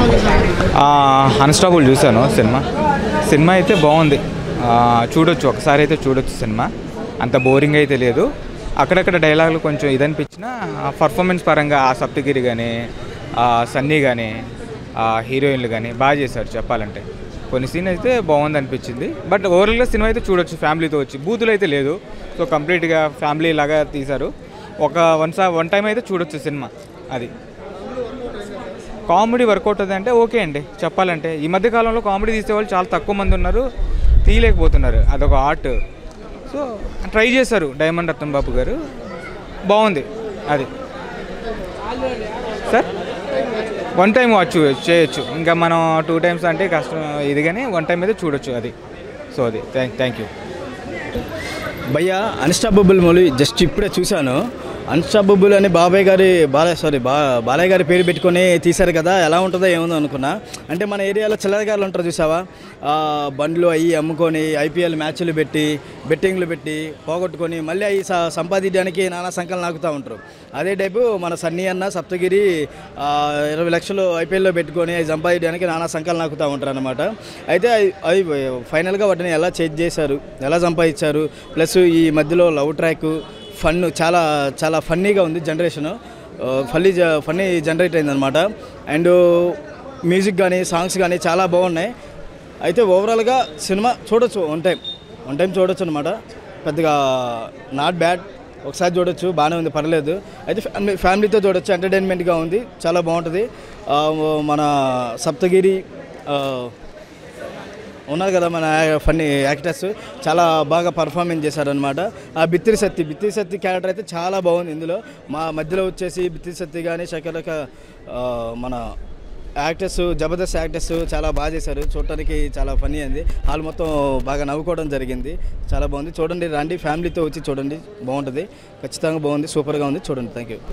Unstoppable చూశాను cinema cinema అయితే బాగుంది ఆ, చూడొచ్చు ఒకసారి అయితే చూడొచ్చు సినిమా అంత బోరింగ్ అయితే లేదు అక్కడక్కడ డైలాగులు కొంచెం ఇదనిపించిన పర్ఫార్మెన్స్ పరంగా ఆ సప్తగిరి కానీ సన్నీ కానీ హీరోయిన్లు కానీ బాగా చేశారు చెప్పాలంటే కొన్ని సీన్ అయితే బాగుంది అనిపించింది బట్ ఓవరాల్గా సినిమా అయితే చూడొచ్చు ఫ్యామిలీతో వచ్చి బూతులు అయితే లేదు సో కంప్లీట్గా ఫ్యామిలీ లాగా తీశారు ఒక వన్ సా వన్ టైం అయితే చూడొచ్చు సినిమా అది కామెడీ వర్కౌట్ అవుతుంది అంటే ఓకే అండి చెప్పాలంటే ఈ మధ్య కాలంలో కామెడీ తీసేవాళ్ళు చాలా తక్కువ మంది ఉన్నారు తీయలేకపోతున్నారు అదొక ఆర్ట్ సో ట్రై చేశారు డైమండ్ రత్నం బాబు గారు బాగుంది అది సార్ వన్ టైం వాచ్ చేయొచ్చు ఇంకా మనం టూ టైమ్స్ అంటే కష్టం ఇది కానీ వన్ టైం అయితే చూడొచ్చు అది సో అది థ్యాంక్ థ్యాంక్ యూ భయ్యా అన్స్టాపబుల్ మూవీ జస్ట్ ఇప్పుడే చూశాను అన్స్టాపబుల్ అని బాబాయ్ గారి బాలయ్య సారీ బా బాలయ్య గారి పేరు పెట్టుకొని తీశారు కదా ఎలా ఉంటుందో ఏముందో అనుకున్నా అంటే మన ఏరియాలో చిల్లరగారులు ఉంటారు చూసావా ఆ, బండ్లు అయ్యి అమ్ముకొని ఐపీఎల్ మ్యాచ్లు పెట్టి బెట్టింగ్లు పెట్టి పోగొట్టుకొని మళ్ళీ అవి స- సంపాదించడానికి నానా సంకలు నాకుతూ ఉంటారు అదే టైపు మన సన్నీ అన్న సప్తగిరి ఆ, ఇరవై లక్షలు ఐపీఎల్లో పెట్టుకొని అవి సంపాదించడానికి నానా సంకలు నాకుతూ ఉంటారు అనమాట అయితే అవి అవి ఫైనల్గా వాటిని ఎలా చేంజ్ చేశారు ఎలా సంపాదించారు ప్లస్ ఈ మధ్యలో లవ్ ట్రాక్ ఫన్ చాలా చాలా ఫన్నీగా ఉంది జనరేషన్ ఫన్నీ ఫన్నీ జనరేట్ అయిందనమాట అండ్ మ్యూజిక్ కానీ సాంగ్స్ కానీ చాలా బాగున్నాయి అయితే ఓవరాల్గా సినిమా చూడొచ్చు వన్ టైం వన్ టైం చూడొచ్చు అనమాట పెద్దగా నాట్ బ్యాడ్ ఒకసారి చూడొచ్చు బాగానే ఉంది పర్లేదు అయితే ఫ్యామిలీ ఫ్యామిలీతో చూడొచ్చు ఎంటర్టైన్మెంట్గా ఉంది చాలా బాగుంటుంది ఆ, మన సప్తగిరి ఆ, ఉన్నారు కదా మన ఫన్నీ యాక్టర్స్ చాలా బాగా పర్ఫార్మెన్స్ చేశారనమాట ఆ బిత్తిరి సత్తి బిత్తిరి సత్తి క్యారెక్టర్ అయితే చాలా బాగుంది ఇందులో మా మధ్యలో వచ్చేసి బిత్తిరి సత్తి కానీ శకలక ఆ, మన యాక్టర్స్ జబర్దస్త్ యాక్టర్స్ చాలా బాగా చేశారు చూడటానికి చాలా ఫనీ అయింది వాళ్ళు మొత్తం బాగా నవ్వుకోవడం జరిగింది చాలా బాగుంది చూడండి రండి ఫ్యామిలీతో వచ్చి చూడండి బాగుంటుంది ఖచ్చితంగా బాగుంది సూపర్గా ఉంది చూడండి థ్యాంక్ యూ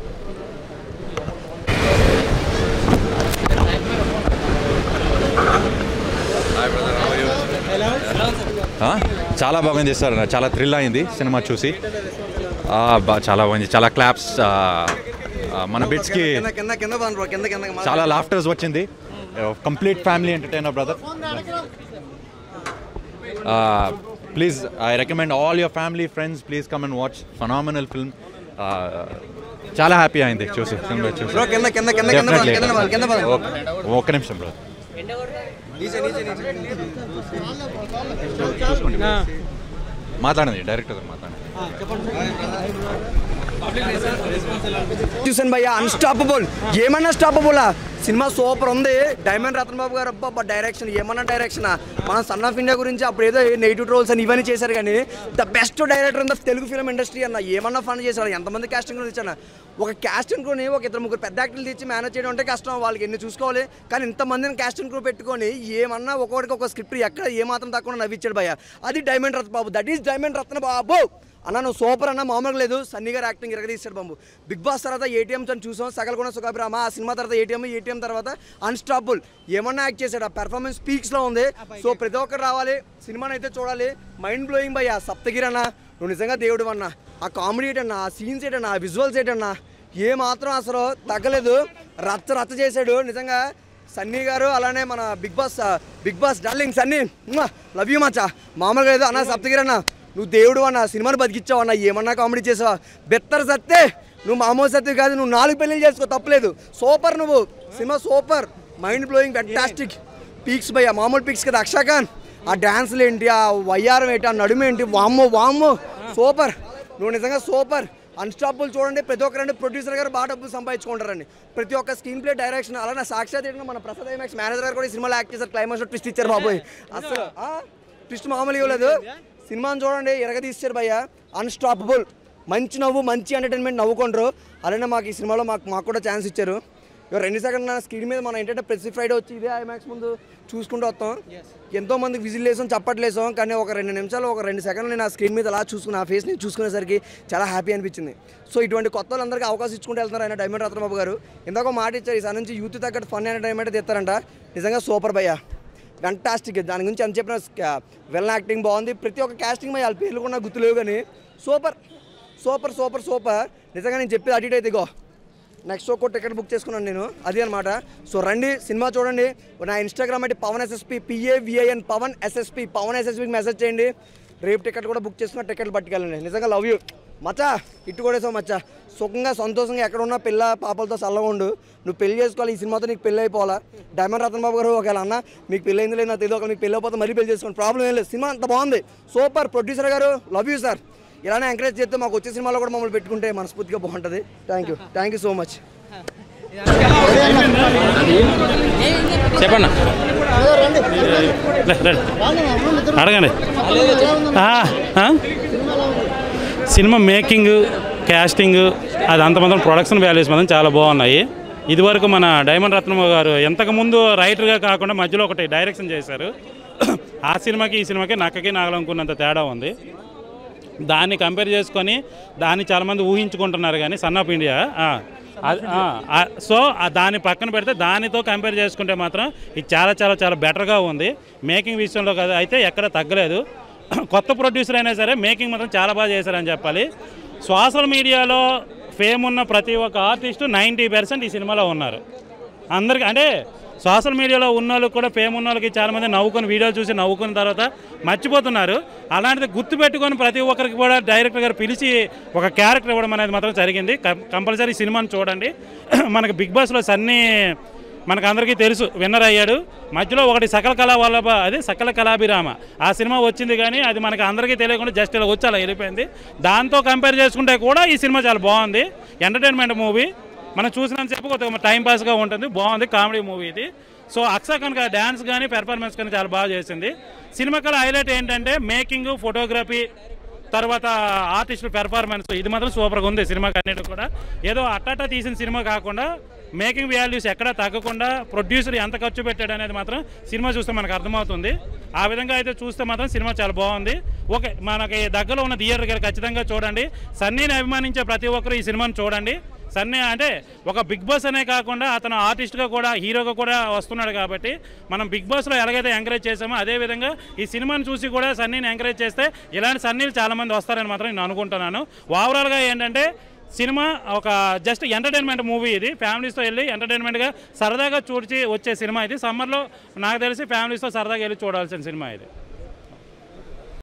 ఆ? చాలా బాగా చేస్తారు చాలా థ్రిల్ అయింది సినిమా చూసి ఆ, బా- చాలా బాగుంది చాలా క్లాప్స్ మన బిట్స్కి కింద కింద బాను బ్రో కింద కింద చాలా లాఫ్టర్స్ వచ్చింది complete family entertainer brother please I recommend all your family friends please come and watch phenomenal film చాలా హ్యాపీ అయింది చూసి సినిమా చూసి బ్రో కింద కింద కింద కింద బాను, Definitely. కింద బాను, కింద బాను. ఓకే. ఒక్క నిమిషం బ్రదర్ నీచే నీచే నీచే మాట్లాడండి డైరెక్టర్ మాట్లాడండి చూసాను భయ్య అన్స్టాపబుల్ ఏమన్నా స్టాపబులా సినిమా సూపర్ ఉంది డైమండ్ రతన్ బాబు గారు అబ్బా డైరెక్షన్ ఏమన్నా డైరెక్షన్ మన సన్ ఆఫ్ ఇండియా గురించి అప్పుడు ఏదో నెగిటివ్ ట్రోల్స్ అని ఇవన్నీ చేశారు కానీ the best director in the Telugu film industry అన్న ఏమన్నా ఫన్ చేశారు ఎంతమంది క్యాస్టింగ్ తెచ్చాను ఒక క్యాస్టింగ్ క్రూని ఒక ఇద్దరు ముగ్గురు పెద్ద యాక్టర్లు తెచ్చి మేనేజ్ చేయడం అంటే కష్టం వాళ్ళకి ఎన్ని చూసుకోవాలి కానీ ఇంతమందిని క్యాస్టింగ్ క్రూ పెట్టుకొని ఏమన్నా ఒక్కొక్కడికి ఒక స్క్రిప్ట్ ఎక్కడ ఏ మాత్రం తక్కువ నవ్వించాడు భయ్య అది diamond Ratna Babu that is diamond Ratna Babu అన్న నువ్వు సూపర్ అన్న మామూలుగా లేదు సన్నీ గారు యాక్టింగ్ ఇరగదీశాడు బాబు బిగ్ బాస్ తర్వాత ఏటీఎం అని చూసాం సగలకొండ సుఖాభిరామ ఆ సినిమా తర్వాత ఏటీఎం ఏటీఎం తర్వాత అన్స్టాపుల్ ఏమన్నా యాక్ట్ చేశాడు ఆ పెర్ఫార్మెన్స్ పీక్స్లో ఉంది సో ప్రతి ఒక్కరు రావాలి సినిమాని అయితే చూడాలి మైండ్ బ్లోయింగ్ బై ఆ సప్తగిరి అన్న నువ్వు నిజంగా దేవుడు అన్న ఆ కామెడీ ఏంటన్నా ఆ సీన్స్ ఏంటన్నా ఆ విజువల్స్ ఏంటన్నా ఏ మాత్రం అసలు తగ్గలేదు రచ్చ రచ్చ చేశాడు నిజంగా సన్నీ గారు అలానే మన Bigg Boss Bigg Boss darling Sunny love you మచ్చా మామూలుగా లేదు అన్న సప్తగిరి అన్న నువ్వు దేవుడు అన్న సినిమాని బతికిచ్చావు అన్న ఏమన్నా కామెడీ చేసావా బెత్తర్ సత్తే నువ్వు మామూలు సత్తే కాదు నువ్వు నాలుగు పెళ్ళిళ్ళు చేసుకో తప్పలేదు సూపర్ నువ్వు సినిమా super mind blowing fantastic peaks భయ్య మామూలు పీక్స్ కదా అక్షాఖాన్ ఆ డ్యాన్స్లు ఏంటి ఆ వయ్యారం ఏంటి ఆ నడుము ఏంటి వామ్మో వామ్మో సూపర్ నువ్వు నిజంగా సూపర్ అన్స్టాపుల్ చూడండి ప్రతి ఒక్కరండి ప్రొడ్యూసర్ గారు బాగా డబ్బులు సంపాదించుకుంటారండి ప్రతి ఒక్క స్క్రీన్ ప్లే డైరెక్షన్ అలానే సాక్షాత్ ఏంటంటే మన ప్రసాద్ ఐమాక్స్ మేనేజర్ గారు కూడా ఈ సినిమాలో యాక్ట్ చేశారు క్లైమాక్స్ ట్విస్ట్ ఇచ్చారు బాబోయ్ అసలు ట్విస్ట్ మామూలు ఇవ్వలేదు సినిమాని చూడండి ఎరగదీశారు భయ్య అన్స్టాపబుల్ మంచి నవ్వు మంచి ఎంటర్టైన్మెంట్ నవ్వుకుంటారు అలానే మాకు ఈ సినిమాలో మాకు మాకు కూడా ఛాన్స్ ఇచ్చారు ఇక రెండు సెకండ్ నా స్క్రీన్ మీద మనం ఏంటంటే ప్రతి ఫ్రైడే వచ్చి ఇదే ఐమాక్స్ ముందు చూసుకుంటూ వస్తాం ఎంతో మంది విజిల్ వేసాం చప్పట్లేసాం కానీ ఒక రెండు నిమిషాలు ఒక రెండు సెకండ్లు నేను ఆ స్క్రీన్ మీద అలా చూసుకుని ఆ ఫేస్ని చూసుకునేసరికి చాలా హ్యాపీ అనిపించింది సో ఇటువంటి కొత్త వాళ్ళందరికీ అవకాశం ఇచ్చుకుంటూ వెళ్తున్నారు ఆయన డైమండ్ రత్నబాబు గారు ఇందాక ఒక మాట ఇచ్చారు ఈసారి నుంచి యూత్ తగ్గట్టు ఫన్ ఎంటర్టైన్మెంట్ తెస్తారంట నిజంగా సూపర్ భయ్యా ఫంటాస్టిక్ దాని గురించి ఎంత చెప్పిన వెల్ యాక్టింగ్ బాగుంది ప్రతి ఒక్క కాస్టింగ్ వాళ్ళ పేర్లు కూడా నాకు గుర్తులేవు కానీ సూపర్ సూపర్ సూపర్ సూపర్ నిజంగా నేను చెప్పేది అటు ఇటు అయితే ఇగో నెక్స్ట్ షో కూడా టికెట్ బుక్ చేసుకున్నాను నేను అది అనమాట సో రండి సినిమా చూడండి నా ఇన్స్టాగ్రామ్ అంటే Pavan SSP P A V I N Pavan SSP Pavan ఎస్ఎస్పికి మెసేజ్ చేయండి రేపు టికెట్ కూడా బుక్ చేసుకున్న టికెట్లు పట్టుకెళ్ళండి నిజంగా లవ్ యూ మచ్చా ఇట్టు కొడేసావు మచ్చా సుఖంగా సంతోషంగా ఎక్కడ ఉన్నా పిల్ల పాపలతో చల్లగా ఉండు నువ్వు పెళ్లి చేసుకోవాలి ఈ సినిమాతో నీకు పెళ్ళి అయిపోవాలా డైమండ్ రతన్ బాబు గారు ఒకవేళ అన్న మీకు పెళ్ళి అయింది లేదు నాకు తెలియదు ఒకవేళ మీకు పెళ్ళి అయిపోతే మరీ పెళ్లి చేసుకోండి ప్రాబ్లం ఏం లేదు సినిమా అంత బాగుంది super producer garu love you sir ఇలానే ఎంకరేజ్ చేస్తే మాకు వచ్చే సినిమాలో కూడా మమ్మల్ని పెట్టుకుంటే మనస్ఫూర్తిగా బాగుంటుంది thank you thank you so much చెప్పండి అడగండి ఆ, ఆ? సినిమా మేకింగ్ క్యాస్టింగ్ అది అంత మాత్రం ప్రొడక్షన్ వాల్యూస్ మాత్రం చాలా బాగున్నాయి ఇదివరకు మన డైమండ్ రత్నమ్మ గారు ఎంతకుముందు రైటర్గా కాకుండా మధ్యలో ఒకటి డైరెక్షన్ చేశారు ఆ సినిమాకి ఈ సినిమాకి నక్కకి నాగలనుకున్నంత తేడా ఉంది దాన్ని కంపేర్ చేసుకొని దాన్ని చాలామంది ఊహించుకుంటున్నారు కానీ సన్ ఆఫ్ ఇండియా ఆ, అది- ఆ, ఆ, సో ఆ దాన్ని పక్కన పెడితే దానితో కంపేర్ చేసుకుంటే మాత్రం ఇది చాలా చాలా చాలా బెటర్గా ఉంది మేకింగ్ విషయంలో కదా అయితే ఎక్కడ తగ్గలేదు కొత్త ప్రొడ్యూసర్ అయినా సరే మేకింగ్ మాత్రం చాలా బాగా చేశారని చెప్పాలి సోషల్ మీడియాలో ఫేమ్ ఉన్న ప్రతి ఒక్క ఆర్టిస్టు నైంటీ పర్సెంట్ ఈ సినిమాలో ఉన్నారు అందరికి అంటే సోషల్ మీడియాలో ఉన్న వాళ్ళకి కూడా ఫేమ్ ఉన్న వాళ్ళకి చాలామంది నవ్వుకొని వీడియోలు చూసి నవ్వుకున్న తర్వాత మర్చిపోతున్నారు అలాంటిది గుర్తు పెట్టుకొని ప్రతి ఒక్కరికి కూడా డైరెక్టర్ గారు పిలిచి ఒక క్యారెక్టర్ ఇవ్వడం అనేది మాత్రం జరిగింది కం- కంపల్సరీ సినిమాని చూడండి మనకి బిగ్ బాస్లో సన్నీ మనకు అందరికీ తెలుసు విన్నర్ అయ్యాడు మధ్యలో ఒకటి సకల కళా వల్లభ అదే సకల కళాభిరామ ఆ సినిమా వచ్చింది కానీ అది మనకి అందరికీ తెలియకుండా జస్ట్ ఇలా వచ్చి అలా వెళ్ళిపోయింది దాంతో కంపేర్ చేసుకుంటే కూడా ఈ సినిమా చాలా బాగుంది ఎంటర్టైన్మెంట్ మూవీ మనం చూసినంతసేపు కొద్దిగా టైం పాస్గా ఉంటుంది బాగుంది కామెడీ మూవీ ఇది సో అక్షయ్ కనుక డ్యాన్స్ కానీ పెర్ఫార్మెన్స్ కానీ చాలా బాగా చేసింది సినిమా కల హైలైట్ ఏంటంటే మేకింగ్ ఫోటోగ్రఫీ తర్వాత ఆర్టిస్ట్ పెర్ఫార్మెన్స్ ఇది మాత్రం సూపర్గా ఉంది సినిమాకి అన్నిటి కూడా ఏదో అట్టట తీసిన సినిమా కాకుండా మేకింగ్ వాల్యూస్ ఎక్కడా తగ్గకుండా ప్రొడ్యూసర్ ఎంత ఖర్చు పెట్టాడు అనేది మాత్రం సినిమా చూస్తే మనకు అర్థమవుతుంది ఆ విధంగా అయితే చూస్తే మాత్రం సినిమా చాలా బాగుంది ఓకే మనకి దగ్గరలో ఉన్న థియేటర్ గారు ఖచ్చితంగా చూడండి సన్నీని అభిమానించే ప్రతి ఒక్కరు ఈ సినిమాని చూడండి సన్నీ అంటే ఒక బిగ్ బాస్ అనే కాకుండా అతను ఆర్టిస్ట్గా కూడా హీరోగా కూడా వస్తున్నాడు కాబట్టి మనం బిగ్ బాస్లో ఎలాగైతే ఎంకరేజ్ చేసామో అదే విధంగా ఈ సినిమాని చూసి కూడా సన్నీని ఎంకరేజ్ చేస్తే ఇలాంటి సన్నీలు చాలామంది వస్తారని మాత్రం నేను అనుకుంటున్నాను ఓవరాల్గా ఏంటంటే సినిమా ఒక జస్ట్ ఎంటర్టైన్మెంట్ మూవీ ఇది ఫ్యామిలీస్తో వెళ్ళి ఎంటర్టైన్మెంట్గా సరదాగా చూసి వచ్చే సినిమా ఇది సమ్మర్లో నాకు తెలిసి ఫ్యామిలీస్తో సరదాగా వెళ్ళి చూడాల్సిన సినిమా ఇది